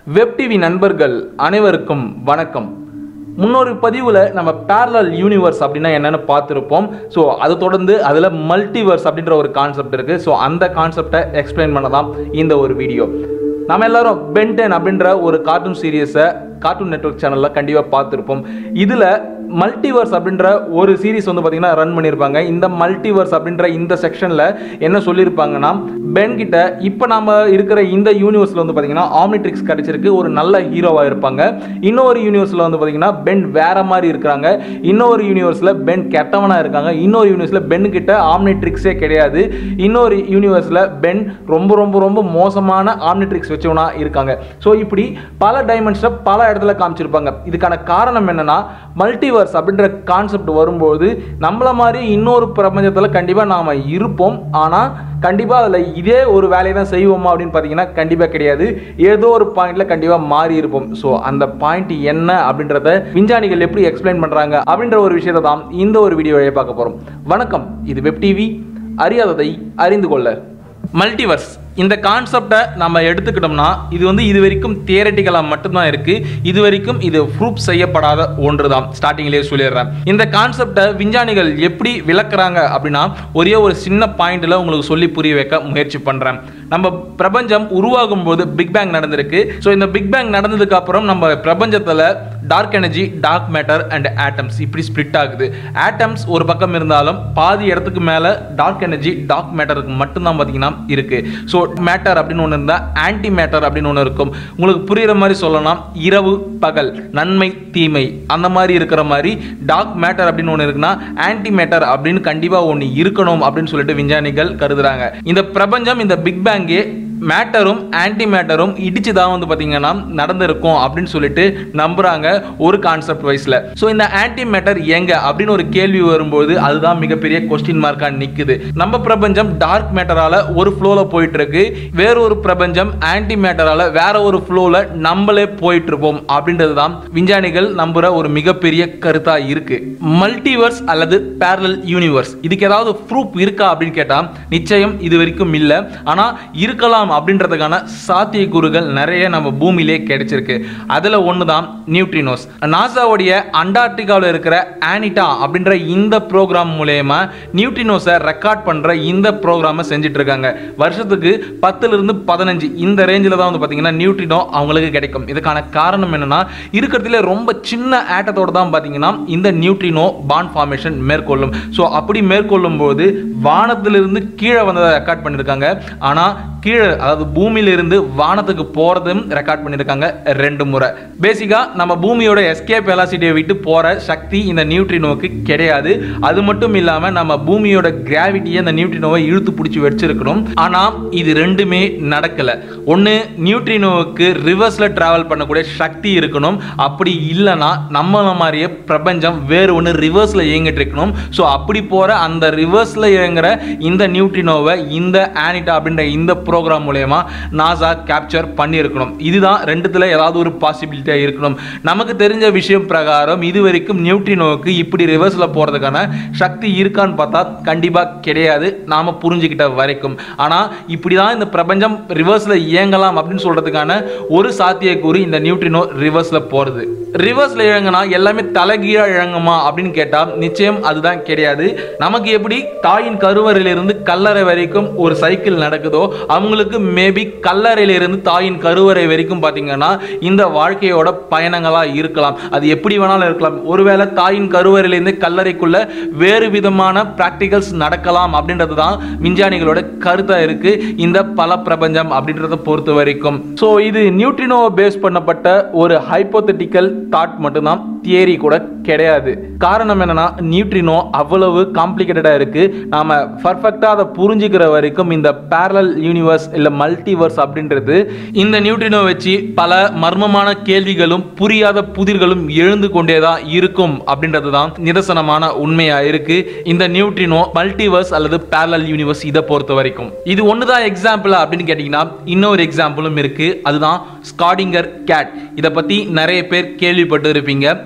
web TV நண்பர்கள் அனைவருக்கும் வணக்கம் முன்னொரு பதிவில் நம்ம parallel யூனிவர்ஸ் அப்படின்னா என்னன்னு பார்த்துருப்போம் ஸோ அதை தொடர்ந்து அதில் மல்டிவர்ஸ் அப்படின்ற ஒரு கான்செப்ட் இருக்குது ஸோ அந்த கான்செப்டை எக்ஸ்பிளைன் பண்ண தான் இந்த ஒரு வீடியோ நம்ம எல்லாரும் பென்டென் அப்படின்ற ஒரு கார்ட்டூன் சீரியஸை கார்ட்டூன் நெட்வொர்க் சேனலில் கண்டிப்பாக பார்த்துருப்போம் இதில் மல்டிவர்ஸ் அப்படின்ற ஒரு சீரிஸ் வந்து பார்த்தீங்கன்னா ரன் பண்ணியிருப்பாங்க இந்த மல்டிவர்ஸ் அப்படின்ற இந்த செக்ஷனில் என்ன சொல்லியிருப்பாங்கன்னா பென் கிட்ட இப்போ நாம இருக்கிற இந்த யூனிவர்ஸில் வந்து பார்த்தீங்கன்னா ஆம்னிட்ரிக்ஸ் கிடைச்சிருக்கு ஒரு நல்ல ஹீரோவாக இருப்பாங்க இன்னொரு யூனிவர்ஸில் வந்து பார்த்தீங்கன்னா பென் வேற மாதிரி இருக்கிறாங்க இன்னொரு யூனிவர்ஸில் பென் கெட்டவனாக இருக்காங்க இன்னொரு யூனிவர்ஸில் பென் கிட்ட ஆம்னிட்ரிக்ஸே கிடையாது இன்னொரு யூனிவர்ஸில் பென் ரொம்ப ரொம்ப ரொம்ப மோசமான ஆம்னிட்ரிக்ஸ் வச்சவனா இருக்காங்க ஸோ இப்படி பல டைமென்ஷனை பல இடத்துல காமிச்சிருப்பாங்க இதுக்கான காரணம் என்னன்னா மல்டிவர்ஸ் அப்படின்ற கான்செப்ட் வரும்போது நம்மள மாதிரி இன்னொரு பிரபஞ்சத்தில் கண்டிப்பாக நாம் இருப்போம் ஆனால் கண்டிப்பாக அதில் இதே ஒரு வேலையை தான் செய்வோமா அப்படின்னு பார்த்தீங்கன்னா கண்டிப்பாக கிடையாது ஏதோ ஒரு பாயிண்ட்ல கண்டிப்பாக மாறி இருப்போம் ஸோ அந்த பாயிண்ட் என்ன அப்படின்றத விஞ்ஞானிகள் எப்படி எக்ஸ்பிளைன் பண்ணுறாங்க அப்படின்ற ஒரு விஷயத்தை தான் இந்த ஒரு வீடியோ வழியாக பார்க்க போகிறோம் வணக்கம் இது வெப் டிவி அறியாததை அறிந்து கொள்ள மல்டிவர்ஸ் இந்த கான்செப்டை நம்ம எடுத்துக்கிட்டோம்னா இது வந்து இது வரைக்கும் தியரட்டிக்கலாக மட்டும்தான் இருக்கு இது வரைக்கும் இது ப்ரூஃப் செய்யப்படாத ஒன்று தான் ஸ்டார்டிங்லேயே சொல்லிடுறேன் இந்த கான்செப்டை விஞ்ஞானிகள் எப்படி விளக்குறாங்க அப்படின்னா ஒரே ஒரு சின்ன பாயிண்ட்ல உங்களுக்கு சொல்லி புரிய வைக்க முயற்சி பண்றேன் நம்ம பிரபஞ்சம் உருவாகும் போது பிக் பேங் நடந்திருக்கு ஸோ இந்த பிக் பேங் நடந்ததுக்கு அப்புறம் நம்ம பிரபஞ்சத்தில் dark energy dark matter and atoms இப்படி ஸ்ப்ளிட் ஆகுது ஆட்டம்ஸ் ஒரு பக்கம் இருந்தாலும் பாதி இடத்துக்கு மேலே டார்க் எனர்ஜி டார்க் மேட்டருக்கு மட்டும்தான் பார்த்தீங்கன்னா இருக்கு ஸோ மேட்டர் அப்படின்னு ஒன்று இருந்தால் ஆன்டி மேட்டர் அப்படின்னு ஒன்று இருக்கும் உங்களுக்கு புரியுற மாதிரி சொல்லலாம் இரவு பகல் நன்மை தீமை அந்த மாதிரி இருக்கிற மாதிரி டார்க் மேட்டர் அப்படின்னு ஒன்று இருக்குன்னா ஆன்டி மேட்டர் அப்படின்னு கண்டிப்பாக ஒன்று இருக்கணும் அப்படின்னு சொல்லிட்டு விஞ்ஞானிகள் கருதுறாங்க இந்த பிரபஞ்சம் இந்த பிக் பேங்கே மேட்டரும் ஆன்டி மேட்டரும் இடிச்சு தான் வந்து பார்த்தீங்கன்னா நடந்திருக்கும் அப்படின்னு சொல்லிட்டு நம்புறாங்க ஒரு கான்செப்ட் வைஸ்ல ஸோ இந்த ஆன்டி மேட்டர் எங்க அப்படின்னு ஒரு கேள்வி வரும்போது அதுதான் மிகப்பெரிய கொஸ்டின் மார்க்கா நிக்குது நம்ம பிரபஞ்சம் டார்க் மேட்டரால ஒரு ஃப்ளோல போயிட்டு இருக்கு வேற ஒரு பிரபஞ்சம் ஆன்டி மேட்டரால வேற ஒரு ஃப்ளோல நம்மளே போயிட்டு இருப்போம் அப்படின்றது தான் விஞ்ஞானிகள் நம்புற ஒரு மிகப்பெரிய கருத்தா இருக்கு மல்டிவர்ஸ் அல்லது பேரலல் யூனிவர்ஸ் இதுக்கு ஏதாவது ப்ரூஃப் இருக்கா அப்படின்னு கேட்டா நிச்சயம் இது வரைக்கும் இல்லை ஆனா இருக்கலாம் அப்படின்றதுக்கான சாத்தியக்கூறுகள் நிறைய நம்ம பூமியிலே கிடைச்சிருக்கு அதுல ஒன்று தான் நியூட்ரினோஸ் நாசாவுடைய அண்டார்டிகாவில் இருக்கிற ஆனிட்டா அப்படின்ற இந்த ப்ரோக்ராம் மூலயமா நியூட்ரினோஸை ரெக்கார்ட் பண்ற இந்த ப்ரோக்ராமை செஞ்சுட்டு இருக்காங்க வருஷத்துக்கு பத்துல இருந்து பதினஞ்சு இந்த ரேஞ்சில் தான் வந்து பார்த்தீங்கன்னா நியூட்ரினோ அவங்களுக்கு கிடைக்கும் இதுக்கான காரணம் என்னன்னா இருக்கிறதுல ரொம்ப சின்ன ஆட்டத்தோட தான் பார்த்தீங்கன்னா இந்த நியூட்ரினோ பாண்ட் ஃபார்மேஷன் மேற்கொள்ளும் ஸோ அப்படி மேற்கொள்ளும் போது வானத்திலிருந்து கீழே வந்ததை ரெக்கார்ட் பண்ணியிருக்காங்க ஆனால் கீழே அதாவது பூமியிலிருந்து வானத்துக்கு போகிறதும் ரெக்கார்ட் பண்ணியிருக்காங்க ரெண்டு முறை பேசிக்காக நம்ம பூமியோட எஸ்கேப் வெலாசிட்டியை விட்டு போகிற சக்தி இந்த நியூட்ரினோவுக்கு கிடையாது அது மட்டும் இல்லாமல் நம்ம பூமியோட கிராவிட்டியை அந்த நியூட்ரினோவை இழுத்து பிடிச்சி வச்சிருக்கணும் ஆனால் இது ரெண்டுமே நடக்கலை ஒன்று நியூட்ரினோவுக்கு ரிவர்ஸில் ட்ராவல் பண்ணக்கூடிய சக்தி இருக்கணும் அப்படி இல்லைன்னா நம்மள மாதிரியே பிரபஞ்சம் வேறு ஒன்று ரிவர்ஸில் இயங்கிட்டு இருக்கணும் ஸோ அப்படி போகிற அந்த ரிவர்ஸில் இயங்குற இந்த நியூட்ரினோவை இந்த ஆனிட்டா அப்படின்ற இந்த ப்ரோக்ராம் மூலயமா நாசா கேப்சர் பண்ணியிருக்கணும் இதுதான் ரெண்டுத்தில் ஏதாவது ஒரு பாசிபிலிட்டியாக இருக்கணும் நமக்கு தெரிஞ்ச விஷயம் பிரகாரம் இது வரைக்கும் நியூட்ரினோவுக்கு இப்படி ரிவர்ஸில் போகிறதுக்கான சக்தி இருக்கான்னு பார்த்தா கண்டிப்பாக கிடையாது நாம் புரிஞ்சுக்கிட்ட வரைக்கும் ஆனால் இப்படி தான் இந்த பிரபஞ்சம் ரிவர்ஸில் இயங்கலாம் அப்படின்னு சொல்கிறதுக்கான ஒரு சாத்தியக்கூறு இந்த நியூட்ரினோ ரிவர்ஸில் போகிறது ரிவர்ஸில் இழங்கினா எல்லாமே தலைகீழாக இழங்குமா அப்படின்னு கேட்டால் நிச்சயம் அதுதான் கிடையாது நமக்கு எப்படி தாயின் கருவறையிலிருந்து கல்லறை வரைக்கும் ஒரு சைக்கிள் நடக்குதோ அவங்களுக்கு மேபி கல்லறையிலிருந்து தாயின் கருவறை வரைக்கும் பார்த்தீங்கன்னா இந்த வாழ்க்கையோட பயணங்களாக இருக்கலாம் அது எப்படி வேணாலும் இருக்கலாம் ஒருவேளை தாயின் கருவறையிலேருந்து கல்லறைக்குள்ள வேறு விதமான ப்ராக்டிகல்ஸ் நடக்கலாம் அப்படின்றது தான் விஞ்ஞானிகளோட கருத்தாக இருக்கு இந்த பல பிரபஞ்சம் அப்படின்றத பொறுத்த வரைக்கும் ஸோ இது நியூட்ரினோவை பேஸ் பண்ணப்பட்ட ஒரு ஹைப்போதட்டிக்கல் தாட் மட்டும்தான் தியரி கூட கிடையாது காரணம் என்னன்னா நியூட்ரினோ அவ்வளவு காம்ப்ளிகேட்டடாக இருக்கு நாம பர்ஃபெக்டாக அதை புரிஞ்சுக்கிற வரைக்கும் இந்த பேரலல் யூனிவர்ஸ் இல்லை மல்டிவர்ஸ் அப்படின்றது இந்த நியூட்ரினோ வச்சு பல மர்மமான கேள்விகளும் புரியாத புதிர்களும் எழுந்து கொண்டே தான் இருக்கும் அப்படின்றது தான் நிதர்சனமான உண்மையா இருக்கு இந்த நியூட்ரினோ மல்டிவர்ஸ் அல்லது பேரலல் யூனிவர்ஸ் இதை பொறுத்த வரைக்கும் இது ஒன்று தான் எக்ஸாம்பிள் அப்படின்னு கேட்டிங்கன்னா இன்னொரு எக்ஸாம்பிளும் இருக்கு அதுதான் ஸ்காடிங்கர் கேட் இதை பற்றி நிறைய பேர் கேள்விப்பட்டு இருப்பீங்க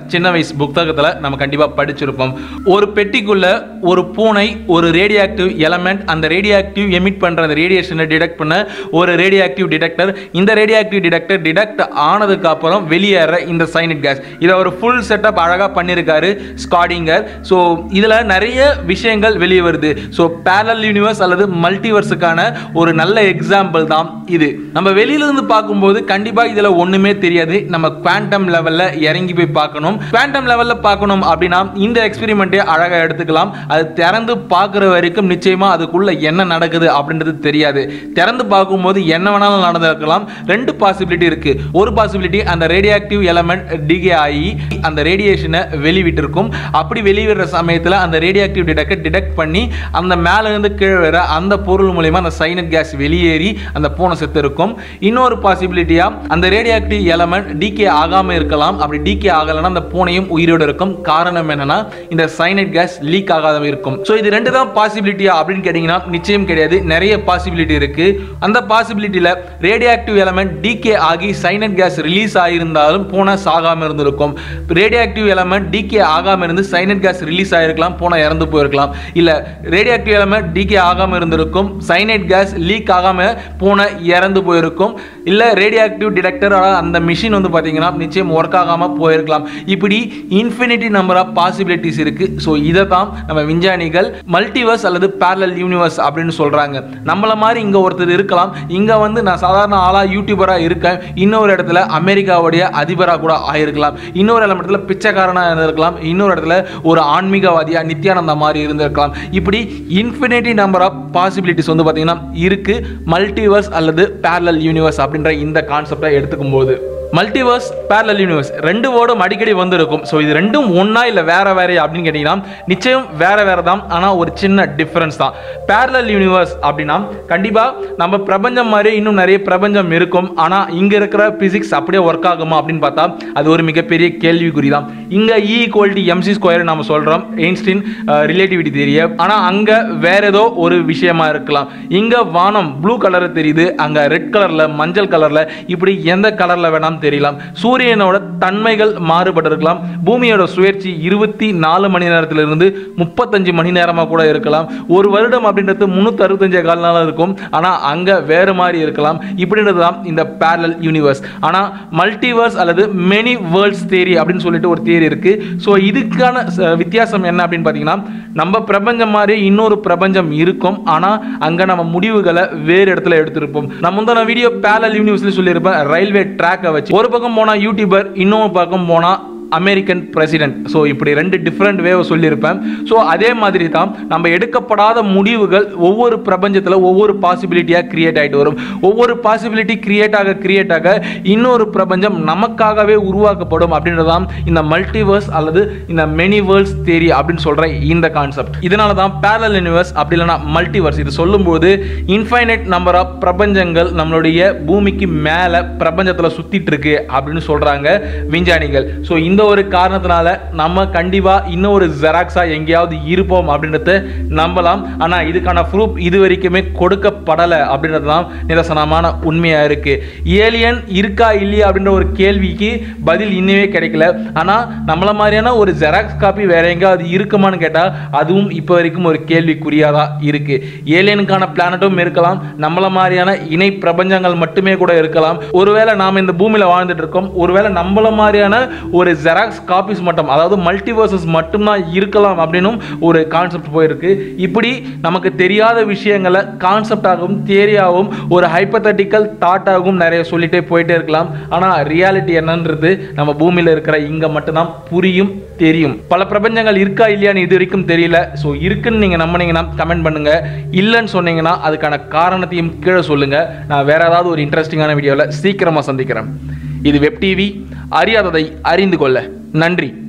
சின்ன வயசு புத்தகத்தில் நம்ம கண்டிப்பாக படிச்சிருப்போம் ஒரு பெட்டிக்குள்ள ஒரு பூனை ஒரு radioactive element radioactive emit எமிட் பண்ணுற அந்த ரேடியேஷனை டிடெக்ட் பண்ண ஒரு radio active detector radioactive active detect டிடெக்ட் ஆனதுக்கு அப்புறம் வெளியேற இந்த சைனட் கேஸ் இதை ஒரு ஃபுல் செட்டப் அழகாக பண்ணியிருக்காரு ஸ்காடிங்கர் ஸோ இதில் நிறைய விஷயங்கள் வெளியே வருது ஸோ பேரல் யூனிவர்ஸ் அல்லது மல்டிவர்ஸுக்கான ஒரு நல்ல எக்ஸாம்பிள் தான் இது நம்ம வெளியிலிருந்து பார்க்கும்போது கண்டிப்பாக இதில் ஒன்றுமே தெரியாது நம்ம குவாண்டம் லெவலில் இறங்கி போய் பார்க்கணும் குவாண்டம் லெவலில் பார்க்கணும் அப்படின்னா இந்த எக்ஸ்பெரிமெண்ட்டே அழகாக எடுத்துக்கலாம் அது திறந்து பார்க்குற வரைக்கும் நிச்சயமாக அதுக்குள்ள என்ன நடக்குது அப்படின்றது தெரியாது திறந்து பார்க்கும்போது என்ன வேணாலும் நடந்திருக்கலாம் ரெண்டு பாசிபிலிட்டி இருக்கு ஒரு பாசிபிலிட்டி அந்த ரேடியோ ஆக்டிவ் எலமெண்ட் டிகே ஆகி அந்த ரேடியேஷனை வெளிவிட்டிருக்கும் அப்படி வெளிவிடுற சமயத்தில் அந்த ரேடியோ ஆக்டிவ் டிடெக்டர் டிடெக்ட் பண்ணி அந்த மேலே இருந்து கீழே வர அந்த பொருள் மூலயமா அந்த சைனட் கேஸ் வெளியேறி அந்த பூனை செத்து இருக்கும் இன்னொரு பாசிபிலிட்டியா அந்த ரேடியோ ஆக்டிவ் எலமெண்ட் டிகே ஆகாம இருக்கலாம் அப்படி டிகே ஆகலைன்னா அந்த பூனையும் உயிரோடு இருக்கும் காரணம் என்னன்னா இந்த சைனட் கேஸ் லீக் ஆகாத இருக்கும் ஸோ இது ரெண்டு தான் பாசிபிலிட்டியா அப்படின்னு கேட்டிங்கன்னா நிச்சயம் கிடையாது நிறைய பாசிபிலிட்டி இருக்கு அந்த பாசிபிலிட்டியில் ரேடியோ ஆக்டிவ் எலமெண்ட் டிகே ஆகி சைனட் கேஸ் ரிலீஸ் ஆகியிருந்தாலும் பூனை சாகாம இருந்திருக்கும் ரேடியோ ஆக்டிவ் எலமெண்ட் டிகே ஆகாம இருந்து சைனட் கேஸ் ரிலீஸ் ஆகிருக்கலாம் பூனை இறந்து போயிருக்கலாம் இல்ல ரேடியோ ஆக்டிவ் எலமெண்ட் டிகே ஆகாம இருந்திருக்கும் சைனட் கேஸ் லீக் ஆகாம பூனை இறந்து போயிருக்கும் இல்ல ரேடியோ ஆக்டிவ் டிடெக்டர் அந்த மிஷின் வந்து பாத்தீங்கன்னா நிச்சயம் ஒர்க் ஆகாம போயிருக்கலாம் இப்படி இன்ஃபினிட்டி நம்பர் ஆஃப் பாசிபிலிட்டிஸ் இருக்கு ஸோ இதை தான் நம்ம விஞ்ஞானிகள் மல்டிவர்ஸ் அல்லது பேரலல் யூனிவர்ஸ் அப்படின்னு சொல்றாங்க நம்மள மாதிரி இங்க ஒருத்தர் இருக்கலாம் இங்க வந்து நான் சாதாரண ஆளா யூடியூபரா இருக்கேன் இன்னொரு இடத்துல அமெரிக்காவுடைய அதிபராக கூட ஆயிருக்கலாம் இன்னொரு இடத்துல பிச்சைக்காரனா இருந்திருக்கலாம் இன்னொரு இடத்துல ஒரு ஆன்மீகவாதியா நித்யானந்தா மாதிரி இருந்திருக்கலாம் இப்படி இன்ஃபினிட்டி நம்பர் ஆஃப் பாசிபிலிட்டிஸ் வந்து பார்த்தீங்கன்னா இருக்கு மல்டிவர்ஸ் அல்லது பேரலல் யூனிவர்ஸ் அப்படின்ற இந்த கான்செப்டை எடுத்துக்கும் போது மல்டிவர்ஸ் பேரலல் யூனிவர்ஸ் ரெண்டு வேர்டும் அடிக்கடி வந்திருக்கும் ஸோ இது ரெண்டும் ஒன்றா இல்லை வேற வேற அப்படின்னு கேட்டிங்கன்னா நிச்சயம் வேற வேற தான் ஆனால் ஒரு சின்ன டிஃப்ரென்ஸ் தான் பேரலல் யூனிவர்ஸ் அப்படின்னா கண்டிப்பாக நம்ம பிரபஞ்சம் மாதிரி இன்னும் நிறைய பிரபஞ்சம் இருக்கும் ஆனால் இங்கே இருக்கிற பிசிக்ஸ் அப்படியே ஒர்க் ஆகுமா அப்படின்னு பார்த்தா அது ஒரு மிகப்பெரிய கேள்விக்குறி தான் இங்கே இ ஈக்குவல்டி எம்சி ஸ்கொயர் நம்ம சொல்கிறோம் எயின்ஸ்டின் ரிலேட்டிவிட்டி தெரிய ஆனால் அங்கே வேற ஏதோ ஒரு விஷயமா இருக்கலாம் இங்கே வானம் ப்ளூ கலர் தெரியுது அங்கே ரெட் கலரில் மஞ்சள் கலரில் இப்படி எந்த கலரில் வேணாம் தெரியலாம் சூரியனோட தன்மைகள் மாறுபட்டு இருக்கலாம் பூமியோட சுழற்சி இருபத்தி நாலு மணி நேரத்திலிருந்து முப்பத்தஞ்சு மணி நேரமாக கூட இருக்கலாம் ஒரு வருடம் அப்படின்றது முந்நூற்றி அறுபத்தஞ்சு கால நாள் இருக்கும் ஆனால் அங்கே வேறு மாதிரி இருக்கலாம் இப்படின்றது தான் இந்த பேரலல் யூனிவர்ஸ் ஆனால் மல்டிவர்ஸ் அல்லது மெனி வேர்ல்ட்ஸ் தேரி அப்படின்னு சொல்லிட்டு ஒரு தேரி இருக்கு ஸோ இதுக்கான ச- வித்தியாசம் என்ன அப்படின்னு பார்த்தீங்கன்னா நம்ம பிரபஞ்சம் மாதிரி இன்னொரு பிரபஞ்சம் இருக்கும் ஆனால் அங்கே நம்ம முடிவுகளை வேறு இடத்துல எடுத்திருப்போம் நான் முந்தின வீடியோ பேரல் யூனிவர்ஸ்ல சொல்லியிருப்பேன் ரயில்வே ட்ராக்கை வச்சு ஒரு பக்கம் போனால் யூடியூபர் இன்னொரு பக்கம் போனால் அமெரிக்கன் பிரசிடென்ட் ஸோ இப்படி ரெண்டு டிஃப்ரெண்ட் வேவ் சொல்லியிருப்பேன் ஸோ அதே மாதிரி தான் நம்ம எடுக்கப்படாத முடிவுகள் ஒவ்வொரு பிரபஞ்சத்தில் ஒவ்வொரு பாசிபிலிட்டியாக கிரியேட் ஆகிட்டு வரும் ஒவ்வொரு பாசிபிலிட்டி கிரியேட் ஆக கிரியேட் ஆக இன்னொரு பிரபஞ்சம் நமக்காகவே உருவாக்கப்படும் அப்படின்றதான் இந்த மல்டிவர்ஸ் அல்லது இந்த மெனி வேர்ல்ட்ஸ் தேரி அப்படின்னு சொல்கிற இந்த கான்செப்ட் இதனால தான் பேரல் யூனிவர்ஸ் அப்படி இல்லைனா மல்டிவர்ஸ் இது சொல்லும்போது இன்ஃபைனைட் நம்பர் ஆஃப் பிரபஞ்சங்கள் நம்மளுடைய பூமிக்கு மேலே பிரபஞ்சத்தில் சுத்திட்டு இருக்கு அப்படின்னு சொல்கிறாங்க விஞ்ஞானிகள் ஸோ இந்த ஒரு காரணத்தினால நம்ம கண்டிப்பாக இன்னொரு ஜெராக்ஸா எங்கேயாவது இருப்போம் அப்படின்றத நம்பலாம் ஆனால் இதுக்கான ப்ரூஃப் இது வரைக்குமே கொடுக்கப்படலை அப்படின்றது தான் நிதர்சனமான உண்மையாக இருக்கு ஏலியன் இருக்கா இல்லையா அப்படின்ற ஒரு கேள்விக்கு பதில் இன்னவே கிடைக்கல ஆனால் நம்மள மாதிரியான ஒரு ஜெராக்ஸ் காப்பி வேற எங்கேயாவது இருக்குமான்னு கேட்டால் அதுவும் இப்போ வரைக்கும் ஒரு கேள்விக்குறியாக தான் இருக்கு ஏலியனுக்கான பிளானட்டும் இருக்கலாம் நம்மள மாதிரியான இணை பிரபஞ்சங்கள் மட்டுமே கூட இருக்கலாம் ஒருவேளை நாம் இந்த பூமியில் வாழ்ந்துட்டு இருக்கோம் ஒருவேளை நம்மள மாதிரியான ஒரு ஜெராக்ஸ் காப்பீஸ் மட்டும் அதாவது மல்டிவர்சஸ் மட்டும்தான் இருக்கலாம் அப்படின்னும் ஒரு கான்செப்ட் போயிருக்கு இப்படி நமக்கு தெரியாத விஷயங்களை கான்செப்டாகவும் தியரியாகவும் ஒரு ஹைப்பத்தட்டிக்கல் தாட்டாகவும் நிறைய சொல்லிட்டே போயிட்டே இருக்கலாம் ஆனால் ரியாலிட்டி என்னன்றது நம்ம பூமியில் இருக்கிற இங்கே மட்டும்தான் புரியும் தெரியும் பல பிரபஞ்சங்கள் இருக்கா இல்லையான்னு இது வரைக்கும் தெரியல ஸோ இருக்குன்னு நீங்கள் நம்பினீங்கன்னா கமெண்ட் பண்ணுங்க இல்லைன்னு சொன்னீங்கன்னா அதுக்கான காரணத்தையும் கீழே சொல்லுங்க நான் வேற ஏதாவது ஒரு இன்ட்ரெஸ்டிங்கான வீடியோவில் சீக்கிரமாக சந்திக்கிறேன் இது வெப் டிவி அறியாததை அறிந்து கொள்ள நன்றி